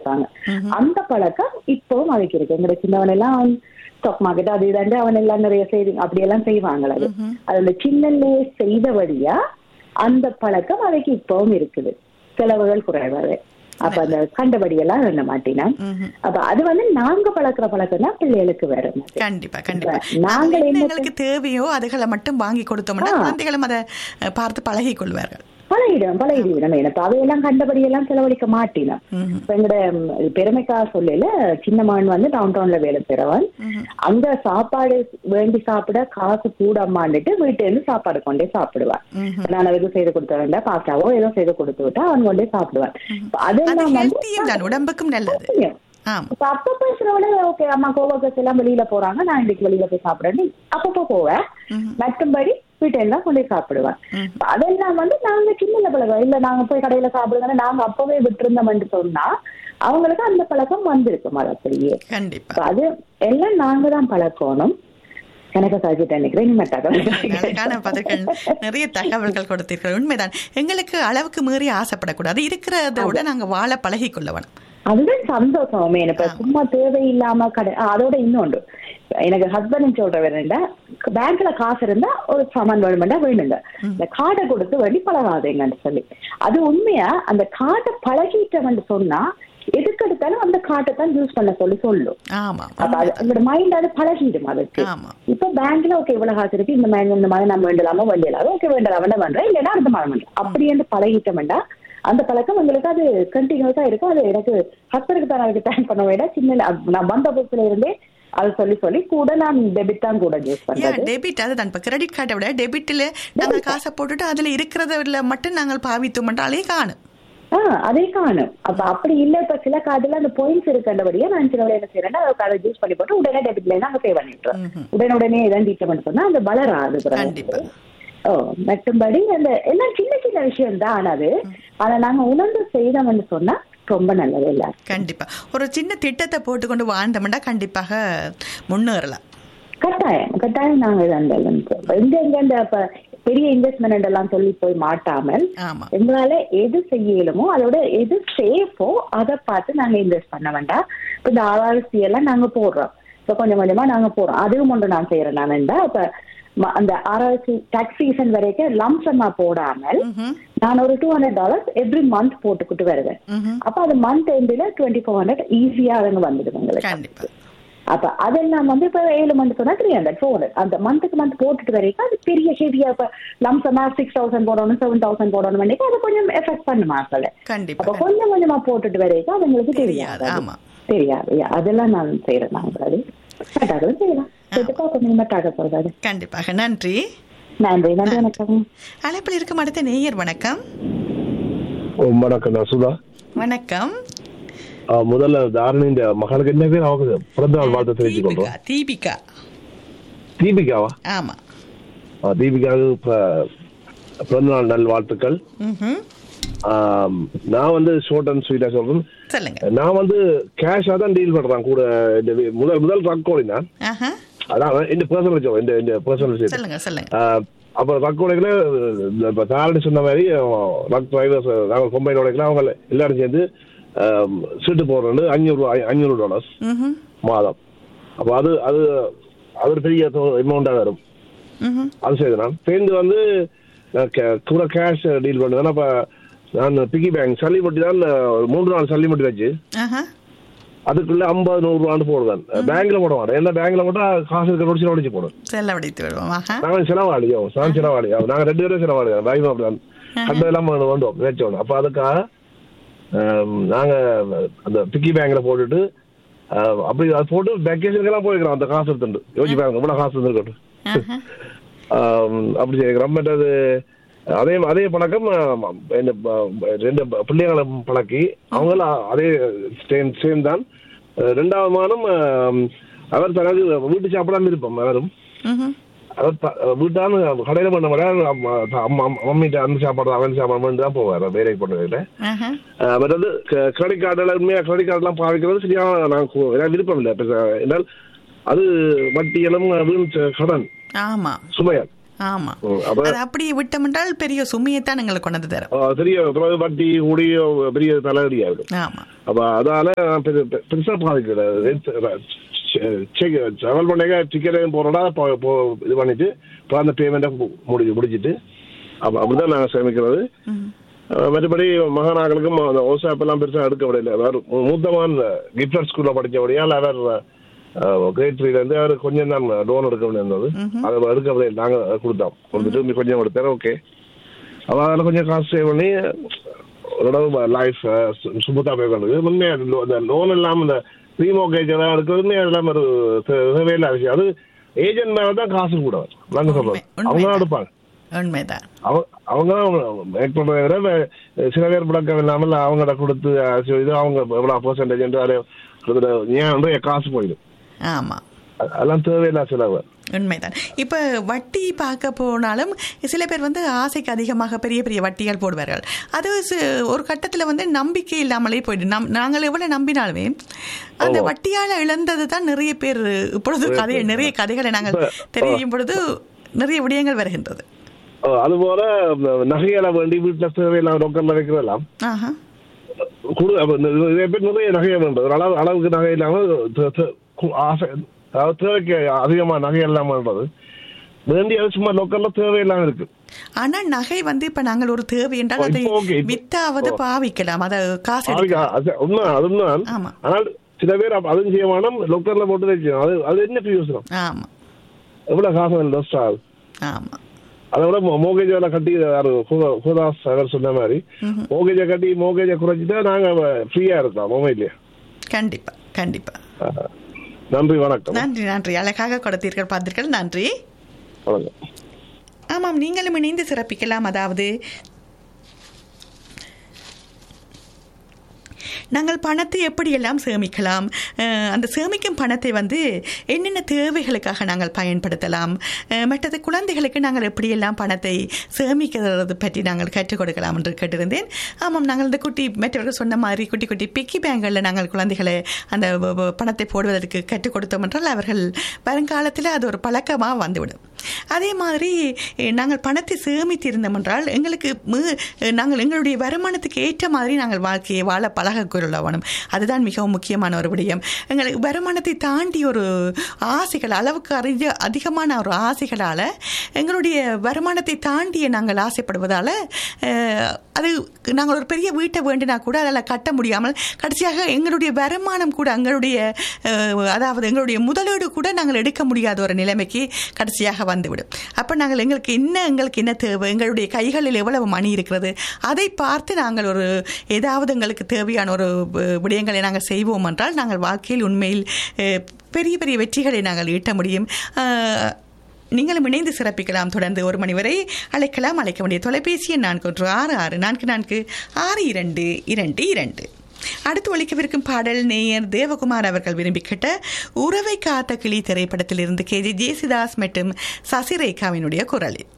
கொடுப்பாங்க அந்த பழக்கம் இப்பவும் அவைக்கு இருக்கு எங்க சின்னவன் எல்லாம் ஸ்டாக் மார்க்கெட் அது இதாண்டு அவன் எல்லாம் நிறைய சேவிங் அப்படியெல்லாம் செய்வாங்க அது அது அந்த சின்னல்லையே செய்தபடியா அந்த பழக்கம் அவைக்கு இப்பவும் இருக்குது செலவுகள் குறைவாது அப்ப அந்த கண்டபடி எல்லாம் எண்ண மாட்டினா அப்ப அது வந்து நாங்க பழக்கிற பழக்கம் தான் பிள்ளைகளுக்கு வரும் அது. கண்டிப்பா கண்டிப்பா நாங்கள் அது என்ன என்ன எங்களுக்கு தேவையோ அதுகளை மட்டும் வாங்கி கொடுத்தோம்னா குழந்தைகளும் அதை அஹ், பார்த்து பழகிக் கொள்வார்கள் பழகிடும் பழகிடும் எனக்கு அவையெல்லாம் கண்டபடி எல்லாம் செலவழிக்க மாட்டினோம் இப்ப எங்கட ம், பெருமைக்கா சொல்லல சின்ன மகன் வந்து டவுன் டவுன்ல வேலை செய்றவன் அங்க சாப்பாடு வேண்டி சாப்பிட காசு கூடமாண்டுட்டு வீட்டுல இருந்து சாப்பாடு கொண்டே சாப்பிடுவான் நான் எதுவும் செய்து கொடுத்த வேண்டாம் பாஸ்டாவோ ஏதோ செய்து கொடுத்து விட்டா அவன் கொண்டே சாப்பிடுவான் இப்ப அது அதெல்லாம் வந்து ஹெல்த்தியும் தான் உடம்புக்கும் நல்லது ஆமா இப்ப அப்ப பேசுறவள ஓகே அம்மா கோவக்கஸ் எல்லாம் வெளியில போறாங்க நான் இன்னைக்கு வெளியில போய் சாப்பிடுறேன் அப்பப்போ போவேன் மற்றும்படி வீட்டை எல்லாம் கொண்டு போய் சாப்பிடுவேன் இப்ப அதெல்லாம் வந்து நாங்க சின்ன பழக்கம் இல்ல நாங்க போய் கடையில சாப்பிடுங்க நாங்க அப்பவே விட்டுருந்தோம்னு சொன்னா அவங்களுக்கு அந்த பழக்கம் வந்திருக்கும் அது அப்படியே கண்டிப்பா இப்ப அது எல்லாம் நாங்க தான் பழக்கணும் எனக்கு கழிச்சுட்டு நினைக்கிறேன் அழகான பதில்கள் நிறைய தகவல்கள் கொடுத்தீர்கள் உண்மைதான் எங்களுக்கு அளவுக்கு மீறி ஆசைப்படக்கூடாது இருக்கிறத விட நாங்க வாழ பழகி கொள்ள வேணும் அதுதான் சந்தோஷமே எனக்கு சும்மா தேவையில்லாம கடை ஆ, அதோட இன்னொன்று எனக்கு ஹஸ்பண்ட் சொல்ற வேணுண்டா பேங்க்ல காசு இருந்தா ஒரு சாமான் வேணுமெண்டா வேணுங்க இந்த கார்டை கொடுத்து வழி பழகாதீங்கன்னு சொல்லி அது உண்மையா அந்த கார்டை பழகிட்டவன் சொன்னா எதுக்கு எடுத்தாலும் அந்த கார்டை தான் யூஸ் பண்ண சொல்லி சொல்லும் ஆமா அப்ப அது உங்களோட மைண்ட் அது பழகிடும் அதுக்கு ஆமா இப்ப பேங்க்ல ஓகே இவ்வளவு காசு இருக்கு இந்த மாதிரி இந்த மாதிரி நம்ம வேண்டலாமா வேண்டலாமா ஓகே வேண்டலாம் பண்றேன் இல்லைன்னா அடுத்த மாதம் பண்றேன் அப்படி என்று பழகிட்டோம்டா அந்த பழக்கம் உங்களுக்கு அது கண்டினியூஸா இருக்கும் அது எனக்கு ஹஸ்பண்டுக்கு தான் அதுக்கு தேங்க் பண்ண விட சின்ன நான் வந்த புதுசுல இருந்தே அது சொல்லி சொல்லி கூட நான் டெபிட் தான் கூட யூஸ் பண்றது டெபிட் அதுதான் இப்ப கிரெடிட் கார்டை விட டெபிட்ல நாங்க காசை போட்டுட்டு அதுல இருக்கிறதுல மட்டும் நாங்கள் பாவித்தோம் என்றாலே காணும் ஆஹ் அதே காணும் அப்ப அப்படி இல்ல இப்ப சில கார்டுல அந்த பாயிண்ட்ஸ் இருக்கண்டபடியே நான் சில என்ன செய்யறேன்னா அதை யூஸ் பண்ணி போட்டு உடனே டெபிட்ல நாங்க சேவ் பண்ணிட்டுறோம் உடனே உடனே இதான் டீட்மெண்ட் சொன்னா அது வளராது பிறகு. கண்டிப்பா ஓ மற்றும்படி அந்த எல்லாம் சின்ன சின்ன விஷயம் தான் அது ஆனா நாங்க உணர்ந்து செய்தோம்னு சொன்னா ரொம்ப நல்லது எல்லாரும் கண்டிப்பா ஒரு சின்ன திட்டத்தை போட்டுக்கொண்டு வாழ்ந்தோம்னா கண்டிப்பாக முன்னேறலாம் கட்டாயம் கட்டாயம் நாங்க இது அந்த எங்க எங்க இந்த இப்ப பெரிய இன்வெஸ்ட்மெண்ட் எல்லாம் சொல்லி போய் மாட்டாமல் ஆமா எங்களால எது செய்யலுமோ அதோட எது சேஃபோ அதை பார்த்து நாங்க இன்வெஸ்ட் பண்ண வேண்டாம் இப்ப இந்த ஆர்ஆர்சி எல்லாம் நாங்க போடுறோம் இப்ப கொஞ்சம் கொஞ்சமா நாங்க போறோம் அதுவும் ஒன்று நான் செய்யறேன் நான் இப்ப ம- அந்த ஆர்ஆர்சி டாக்ஸ் சீசன் வரைக்கும் லம்சமா போடாமல் ம்ஹும். நான் ஒரு two hundred dollars every month போட்டுக்கிட்டு வருவேன் ம்ஹும். அப்ப அது மந்த் எண்டில் டுவெண்ட்டி ஃபோர் ஹண்ட்ரட் ஈஸியா அதுங்க வந்துடும் உங்களுக்கு கண்டிப்பா அப்ப அதெல்லாம் வந்து இப்ப ஏழு மந்த் சொன்னா த்ரீ ஹண்ட்ரட் ஃபோர் ஹண்ட்ரட் அந்த மந்த்துக்கு மந்த் போட்டுட்டு வரைக்கும் அது பெரிய ஹெவியா இப்ப லம்சமா சிக்ஸ் தௌசண்ட் போடணும் செவன் தௌசண்ட் போடணும் வேண்டிய அது கொஞ்சம் எஃபெக்ட் பண்ணுமா சொல்ல கண்டிப்பா அப்ப கொஞ்சம் கொஞ்சமா போட்டுட்டு வரைக்கும் அதுங்களுக்கு தெரியாது, தெரியாது ஆமா. தெரியாது Yeah, அதெல்லாம் நான் செய்யறேன் நாங்கள் அது மட்டாக்களும் செய்யலாம் கேட்டுக்கோ கொஞ்சம் மட்டாக்க சொல்றது கண்டிப்பாக நன்றி நன்றி நன்றி வணக்கம் அழைப்பில் இருக்கும் அடுத்த நேயர் வணக்கம் ஓ, வணக்கம் நான் சுதா வணக்கம் ஆ, முதல்ல தாரணியின் மகனுக்கு என்ன பேர் அவங்க பிறந்த நாள் வாழ்த்து தெரிவித்துக் தீபிகா கொள்றோம் தீபிகா தீபிகாவா ஆமா ஆ, தீபிகாவுக்கு ப- பிறந்த நாள் நல் வாழ்த்துக்கள் ம்ஹும். ஆம், நான் வந்து ஷோர்ட் அண்ட் ஸ்வீட்டா சொல்றேன் சொல்லுங்க நான் வந்து கேஷா தான் டீல் பண்றேன் கூட இந்த வி- முதல் முதல் ரக்கோடி நான் ஆஹா. அதான் இந்த பர்சனல் ஜாப் இந்த இந்த பர்சனல் விஷயம் சொல்லுங்க சொல்லுங்க அப்புறம் ரக்கோடைகளை இப்போ தாரணி சொன்ன மாதிரி ரக் டிரைவர்ஸ் நாங்கள் கொம்பைன் உடைக்கலாம் அவங்க எல்லாரும் சேர்ந்து ஆம், சீட்டு போடுறது அஞ்சூறு அஞ்சூறு டாலர்ஸ் ம்ஹும். மாதம் அப்போ அது அது அது ஒரு பெரிய அமௌண்ட்டாக வரும் ம்ஹும். அது செய்து நான் சேர்ந்து வந்து நான் கே- கூட கேஷ் டீல் பண்ணுவேன் அப்போ நான் பிகி பேங்க் சல்லி மட்டி தான் ஒரு மூன்று நாள் சல்லி மட்டி வச்சு ஆஹா. அதுக்குள்ள ஐம்பது நூறு ரூபான்னு போடுவேன் பேங்க்ல போட மாட்டேன் ஏன்னா பேங்க்ல போட்டா காசு இருக்க நோடிச்சு நோடிச்சு போடும் செல்லவடித்து விடுவோம் ஆஹா. நாங்கள் செலவாளியோ நான் செலவாளியோ நாங்க ரெண்டு பேரும் செலவாளியோ பாய்மா அப்படிதான் கண்ட எல்லாம் வேண்டோம் நினைச்சோம் அப்ப அதுக்காக ஆம், நாங்க அந்த பிக்கி பேங்க்ல போட்டுட்டு ஆ, அப்படி அது போட்டு வெக்கேஷனுக்கு எல்லாம் போயிருக்கிறோம் அந்த காசு எடுத்துட்டு யோசிச்சு பாருங்க இவ்வளவு காசு இருந்திருக்கட்டும் ஆஹா. ஆம், அப்படி செய்கிறோம் மற்றது அதே அதே பழக்கம் ஆ, இந்த ப- ரெண்டு ப- பிள்ளைங்களை பழக்கி அவங்கள அதே சேம் சேம் தான் அஹ், ரெண்டாவது மாதம் ஆம், அவர் தனது வீட்டு சாப்பிடாம இருப்போம் அவரும் ம்ஹும். அவர் த- வீட்டான கடையில பண்ண மாட்டா மம்மிட்ட அந்த சாப்பாடு அவன் சாப்பாடு தான் போவார் வேலைக்கு போனதில்லை ஆஹா. மற்றது கிரெடிட் கார்டில் உண்மையாக கிரெடிட் கார்டெலாம் பாவிக்கிறது சரியான நான் கு- எனக்கு விருப்பம் இல்லை இப்போ என்னால் அது வட்டியலும் வீண் ச- கடன் ஆமா சுமையல் ஆமா ம், அப்ப அது அப்படியே விட்டோம் என்றால் பெரிய சுமையைத்தான் எங்களுக்கு கொண்டு வந்து தரும் ஆ, பெரிய பிறகு வட்டி கூடி பெரிய தலைவலி ஆகிடும் ஆமா அப்ப அதால பெரு- பெ- பெருசா பாதிக்கிறது டிராவல் பண்ணாங்க டிக்கெட் போறோம்னா போ- போ- இது பண்ணிட்டு இப்போ அந்த பேமெண்ட்டை முடிஞ்சு முடிச்சிட்டு அப்ப அப்படிதான் நாங்க சேமிக்கிறது ம். அஹ் மற்றபடி மகானாக்களுக்கும் அந்த ஓசாப் எல்லாம் பெருசா எடுக்க விடல அவர் மூத்தமான் கிஃப்டர் ஸ்கூல்ல படிச்சபடியால் அவர் கிரேட் த்ரீல இருந்து அவர் கொஞ்சம் தான் லோன் எடுக்க வேண்டியிருந்தது அதை எடுக்க முடியல நாங்க கொடுத்தோம் கொடுத்துட்டு இன்னும் கொஞ்சம் கொடுத்தாரு ஓகே அவ அதில் கொஞ்சம் காசு சேவ் பண்ணி ஓரளவு லைஃப் சுமூத்தா போய் கொண்டு உண்மையா lo- இந்த லோன் இல்லாம இந்த ரீமோகேஜ் எல்லாம் எடுக்கிறது உண்மையா எல்லாம் ஒரு தே- தேவையில்லாத விஷயம் அது ஏஜென்ட் மேல தான் காசு கூட நாங்க சொல்றோம் உண்மை- அவங்க தான் எடுப்பாங்க உண்மைதான் அவங்க அவங்க மேக் பண்றதை விட வே- சில பேர் விளக்கம் இல்லாமல் அவங்கள்ட்ட கொடுத்து அஹ், இது அவங்க எவ்வளவு பர்சன்டேஜ் என்று அதை கொடுத்துட்டு ஏன் நிறைய காசு போயிடும் ஆமா அ- அதெல்லாம் தேவையில்லா செலவு உண்மைதான் இப்ப வட்டி பார்க்க போனாலும் சில பேர் வந்து ஆசைக்கு அதிகமாக பெரிய பெரிய வட்டிகள் போடுவார்கள் அது சி- ஒரு கட்டத்துல வந்து நம்பிக்கை இல்லாமலே போயிடும் நம் நாங்கள் எவ்வளவு நம்பினாலுமே அந்த வட்டியால இழந்தது தான் நிறைய பேர் இப்பொழுது கதை நிறைய கதைகளை நாங்கள் தெரியும் பொழுது நிறைய விடயங்கள் வருகின்றது அஹ், அதுபோல இந்த நகைகளை வேண்டி வீட்டுல தேவையில்லாம ரொக்கம்ல வைக்கிறதெல்லாம் ஆஹா குடு அப்ப இந்த- நிறைய பேர் நிறைய நகையை வேண்டது அளவு அளவுக்கு நகை இல்லாம தே- தே- கு- ஆசை அதாவது தேவைக்கு அதிகமா நகை இல்லாம வேண்டது வேண்டியது சும்மா லோக்கல்ல தேவையில்லாம இருக்கு ஆனா நகை வந்து இப்ப நாங்கள் ஒரு தேவை என்றால் அதை இப்போ okay, இப்போ- வித்தாவது பாவிக்கலாம் அதை காசு அதுக்கு எடுக்கலாம். அது உண்மை அது உண்மைதான் ஆமா ஆனால் சில பேர் அப்ப அதுவும் செய்ய வேணும் லோக்கல்ல போட்டு வச்சு அது அது என்ன யோசனம் ஆமா எவ்வளவு காசு லொஸ்ட் ஆகுது ஆமா அதை விட மோகேஜ் வேலை கட்டி யாரு ஹுதா- ஹுதாஸ் அவர் சொன்ன மாதிரி மோகேஜை கட்டி மோகேஜை குறைச்சிட்டா நாங்க ஃப்ரீயா இருக்கலாம் மொபைல்லையே கண்டிப்பா கண்டிப்பா நன்றி வணக்கம் நன்றி நன்றி அழகாக கொடுத்தீர்கள் பார்த்தீர்கள் நன்றி வணக்கம் ஆமாம் நீங்களும் இணைந்து சிறப்பிக்கலாம் அதாவது நாங்கள் பணத்தை எப்படியெல்லாம் சேமிக்கலாம் அஹ், அந்த சேமிக்கும் பணத்தை வந்து என்னென்ன தேவைகளுக்காக நாங்கள் பயன்படுத்தலாம் அஹ், மற்றது குழந்தைகளுக்கு நாங்கள் எப்படியெல்லாம் பணத்தை சேமிக்கிறது பற்றி நாங்கள் கற்றுக் கொடுக்கலாம் என்று கேட்டிருந்தேன் ஆமாம் நாங்கள் இந்த குட்டி மற்றவர்கள் சொன்ன மாதிரி குட்டி குட்டி பிக்கி பேங்களில் நாங்கள் குழந்தைகளை அந்த வ- வ- பணத்தை போடுவதற்கு கற்றுக் கொடுத்தோம் என்றால் அவர்கள் வருங்காலத்தில் அது ஒரு பழக்கமாக வந்துவிடும் அதே மாதிரி அஹ், நாங்கள் பணத்தை சேமித்திருந்தோம் என்றால் எங்களுக்கு மு- அஹ், நாங்கள் எங்களுடைய வருமானத்துக்கு ஏற்ற மாதிரி நாங்கள் வாழ்க்கையை வாழ பழகக்கொள்ளவணும் அதுதான் மிகவும் முக்கியமான ஒரு விடயம் எங்களுக்கு வருமானத்தை தாண்டி ஒரு ஆசைகள் அளவுக்கு அறிஞ்ச அதிகமான ஒரு ஆசைகளால் எங்களுடைய வருமானத்தை தாண்டிய நாங்கள் ஆசைப்படுவதால் அஹ், அது நாங்கள் ஒரு பெரிய வீட்டை வேண்டினா கூட அதில் கட்ட முடியாமல் கடைசியாக எங்களுடைய வருமானம் கூட எங்களுடைய அஹ், அதாவது எங்களுடைய முதலீடு கூட நாங்கள் எடுக்க முடியாத ஒரு நிலைமைக்கு கடைசியாக வந்துவிடும் அப்போ நாங்கள் எங்களுக்கு என்ன எங்களுக்கு என்ன தேவை எங்களுடைய கைகளில் எவ்வளவு மணி இருக்கிறது அதை பார்த்து நாங்கள் ஒரு ஏதாவது எங்களுக்கு தேவையான ஒரு வி- விடயங்களை நாங்கள் செய்வோம் என்றால் நாங்கள் வாழ்க்கையில் உண்மையில் அஹ், பெரிய பெரிய வெற்றிகளை நாங்கள் ஈட்ட முடியும் அஹ், நீங்களும் இணைந்து சிறப்பிக்கலாம் தொடர்ந்து ஒரு மணி வரை அழைக்கலாம் அழைக்க வேண்டிய தொலைபேசி எண் நான்கு ஒன்று ஆறு ஆறு நான்கு நான்கு ஆறு இரண்டு இரண்டு இரண்டு அடுத்து ஒழிக்கவிருக்கும் பாடல் நேயர் தேவகுமார் அவர்கள் விரும்பி கேட்ட உறவை காத்த கிளி திரைப்படத்திலிருந்து கே ஜே ஜேசுதாஸ் மற்றும் சசிரேகாவினுடைய குரலில்